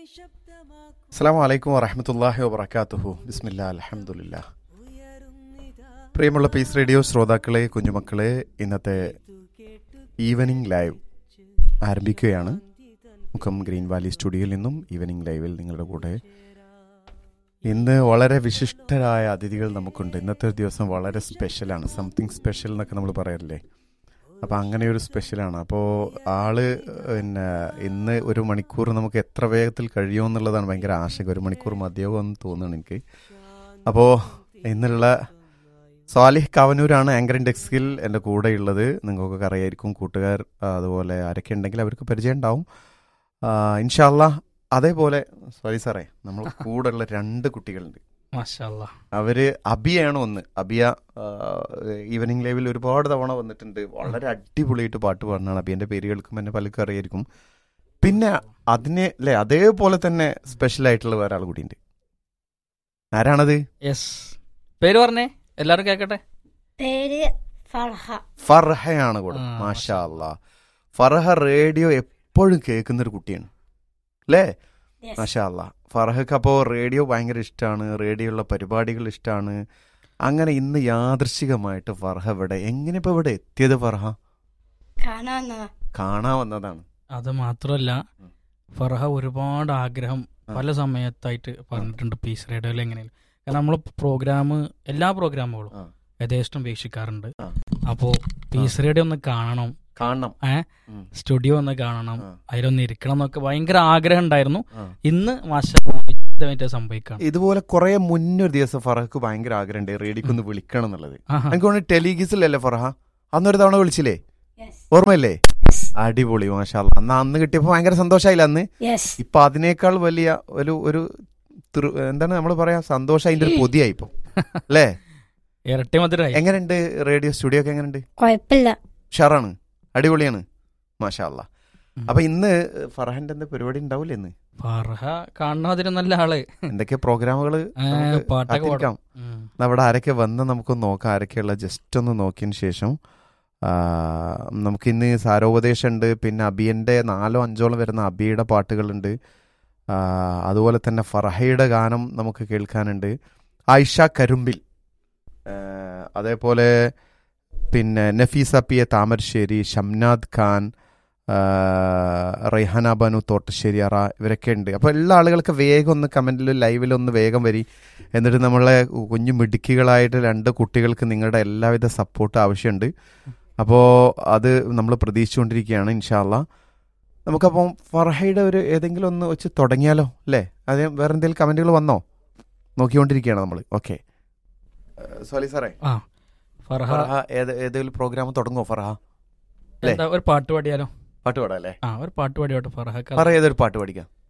അസ്സാം വലൈക്കും വറഹമത്തല്ലാഹി വബർക്കാത്തുഹു ബിസ്മില്ല അലഹമുല്ല പ്രിയമുള്ള പീസ് റേഡിയോ ശ്രോതാക്കളെ കുഞ്ഞുമക്കളെ ഇന്നത്തെ ഈവനിങ് ലൈവ് ആരംഭിക്കുകയാണ് മുഖം ഗ്രീൻ വാലി സ്റ്റുഡിയോയിൽ നിന്നും ഈവനിങ് ലൈവിൽ നിങ്ങളുടെ കൂടെ ഇന്ന് വളരെ വിശിഷ്ടരായ അതിഥികൾ നമുക്കുണ്ട് ഇന്നത്തെ ഒരു ദിവസം വളരെ സ്പെഷ്യലാണ് സംതിങ് സ്പെഷ്യൽ എന്നൊക്കെ നമ്മൾ പറയാറില്ലേ അപ്പോൾ അങ്ങനെ ഒരു സ്പെഷ്യലാണ് അപ്പോൾ ആള് പിന്നെ ഇന്ന് ഒരു മണിക്കൂർ നമുക്ക് എത്ര വേഗത്തിൽ കഴിയുമെന്നുള്ളതാണ് ഭയങ്കര ആശങ്ക ഒരു മണിക്കൂർ മതിയാവും എന്ന് തോന്നുന്നു എനിക്ക് അപ്പോൾ ഇന്നുള്ള സാലിഹ് കാവനൂരാണ് ആങ്കർ ഇൻഡെക്സിൽ എൻ്റെ കൂടെ ഉള്ളത് നിങ്ങൾക്കൊക്കെ അറിയായിരിക്കും കൂട്ടുകാർ ആ, അതുപോലെ ആരൊക്കെ ഉണ്ടെങ്കിൽ അവർക്ക് പരിചയം ഉണ്ടാവും ഇൻഷാല്ല അതേപോലെ സോറി സാറേ നമ്മൾ കൂടെ ഉള്ള രണ്ട് കുട്ടികളുണ്ട് മാഷാല്ലാ അവര് അബിയാണ് ഒന്ന് അബിയ ഈവനിങ് ലൈവിൽ ഒരുപാട് തവണ വന്നിട്ടുണ്ട് വളരെ അടിപൊളിയായിട്ട് പാട്ട് പാടുന്നതാണ് അബിയന്റെ പേര് കേൾക്കുമ്പോൾ എന്നെ പലർക്കും അറിയായിരിക്കും പിന്നെ അതിനെ അല്ലെ അതേപോലെ തന്നെ സ്പെഷ്യൽ ആയിട്ടുള്ള വേറെ ആൾ കൂടിയുണ്ട് ആരാണത് യെസ് പേര് പറഞ്ഞേ എല്ലാരും കേക്കട്ടെ പേര് ഫർഹ ഫർഹയാണ് കൂടെ ആ, മാഷാ അല്ലാ ഫർഹ റേഡിയോ എപ്പോഴും കേൾക്കുന്ന ഒരു കുട്ടിയാണ് അല്ലേ Yes. മാഷാ അല്ലാ ഫർഹക്ക് അപ്പോൾ റേഡിയോ ഭയങ്കര ഇഷ്ടമാണ് റേഡിയോയുള്ള പരിപാടികൾ ഇഷ്ടമാണ് അങ്ങനെ ഇന്ന് യാദൃശികമായിട്ട് ഫർഹ ഇവിടെ എങ്ങനെ ഇപ്പൊ ഇവിടെ എത്തിയത് ഫർഹ കാണാൻ വന്നതാ. കാണാൻ വന്നതാണ് അത് മാത്രമല്ല ഉം. ഫർഹ ഒരുപാട് ആഗ്രഹം ആ. പല സമയത്തായിട്ട് പറഞ്ഞിട്ടുണ്ട് പീസ് റേഡിയോയിൽ എങ്ങനെയും കാരണം നമ്മൾ പ്രോഗ്രാം എല്ലാ പ്രോഗ്രാമുകളും ആ. യഥേഷ്ടം വീക്ഷിക്കാറുണ്ട് ആ. അപ്പോ പീസ് റേഡിയോ ഒന്ന് കാണണം കാണണം ഏ ഉം. സ്റ്റുഡിയോ ഒന്ന് കാണണം ആ. അതിലൊന്ന് ഇരിക്കണം എന്നൊക്കെ ഭയങ്കര ആഗ്രഹം ഉണ്ടായിരുന്നു ആ. ഇന്ന് മാഷായിട്ട് സംഭവിക്കണം ഇതുപോലെ കുറെ മുന്നൊരു ദിവസം ഫറഹക്ക് ഭയങ്കര ആഗ്രഹമുണ്ട് റേഡിയോക്ക് ഒന്ന് വിളിക്കണം എന്നുള്ളത് ആഹാ. എനിക്ക് തോന്നുന്നു ടെലിഗിസിലല്ലേ ഫറഹ അന്നൊരു തവണ വിളിച്ചില്ലേ Yes. ഓർമ്മയില്ലേ അടിപൊളി മാഷാ അല്ലാ. അന്ന് അന്ന് കിട്ടിയപ്പോ ഭയങ്കര സന്തോഷമായില്ല അന്ന് Yes. ഇപ്പൊ അതിനേക്കാൾ വലിയ ഒരു ഒരു തൃ- എന്താണ് നമ്മൾ പറയാ സന്തോഷം അതിന്റെ ഒരു പൊതിയായി ഇപ്പൊ അല്ലേ ഇരട്ടി മധുരായി എങ്ങനെയുണ്ട് റേഡിയോ സ്റ്റുഡിയോ ഒക്കെ എങ്ങനെയുണ്ട് കൊഴപ്പില്ല ഷറാണ് അടിപൊളിയാണ് മാഷാ അല്ലാ ഉം. അപ്പൊ ഇന്ന് ഫർഹന്റെ എന്താ പരിപാടി ഉണ്ടാവില്ലേ ഇന്ന് ഫർഹ കാണുന്നതിന് നല്ല ആള് എന്തൊക്കെ പ്രോഗ്രാമുകള് ഏ, നമുക്ക് പാട്ടൊക്കെ പാടും കാത്തിരിക്കാം. ഉം. അവിടെ ആരൊക്കെ വന്ന് നമുക്ക് നോക്കാം ആരൊക്കെയുള്ള ജസ്റ്റ് ഒന്ന് നോക്കിയതിന് ശേഷം ആ, നമുക്കിന്ന് സാരോപദേശം ഉണ്ട് പിന്നെ അബിയന്റെ നാലോ അഞ്ചോളം വരുന്ന അബിയുടെ പാട്ടുകളുണ്ട് ആ, അതുപോലെ തന്നെ ഫർഹയുടെ ഗാനം നമുക്ക് കേൾക്കാനുണ്ട് ആയിഷ കരുമ്പിൽ ആ, അതേപോലെ പിന്നെ നഫീസ പി എ താമരശ്ശേരി ഷംനാദ് ഖാൻ ആ, റൈഹാന ബനു തോട്ടശ്ശേരി അറ ഇവരൊക്കെ ഉണ്ട് അപ്പോൾ എല്ലാ ആളുകൾക്ക് വേഗം ഒന്ന് കമൻറ്റിൽ ലൈവിൽ ഒന്ന് വേഗം വരി എന്നിട്ട് നമ്മളെ കുഞ്ഞു മിടുക്കികളായിട്ട് രണ്ട് കുട്ടികൾക്ക് നിങ്ങളുടെ എല്ലാവിധ സപ്പോർട്ട് ആവശ്യമുണ്ട് അപ്പോൾ അത് നമ്മൾ പ്രതീക്ഷിച്ചുകൊണ്ടിരിക്കുകയാണ് ഇൻഷാല്ല നമുക്കപ്പം ഫർഹയുടെ ഒരു ഏതെങ്കിലും ഒന്ന് വെച്ച് തുടങ്ങിയാലോ അല്ലേ അത് വേറെ എന്തെങ്കിലും കമൻറ്റുകൾ വന്നോ നോക്കിക്കൊണ്ടിരിക്കുകയാണ് നമ്മൾ ഓക്കെ സോറി സാറേ ആ ഫർഹ ഫർഹ ഏത് ഏതെങ്കിലും പ്രോഗ്രാം തുടങ്ങുമോ ഫർഹ അല്ലേ? എന്താ ഒരു പാട്ട് പാടിയാലോ പാട്ട് പാടാം അല്ലേ ആ ഒരു പാട്ട് പാടിയോട്ടെ ഫർഹ ഫറ ഏതൊരു പാട്ട് പഠിക്കാം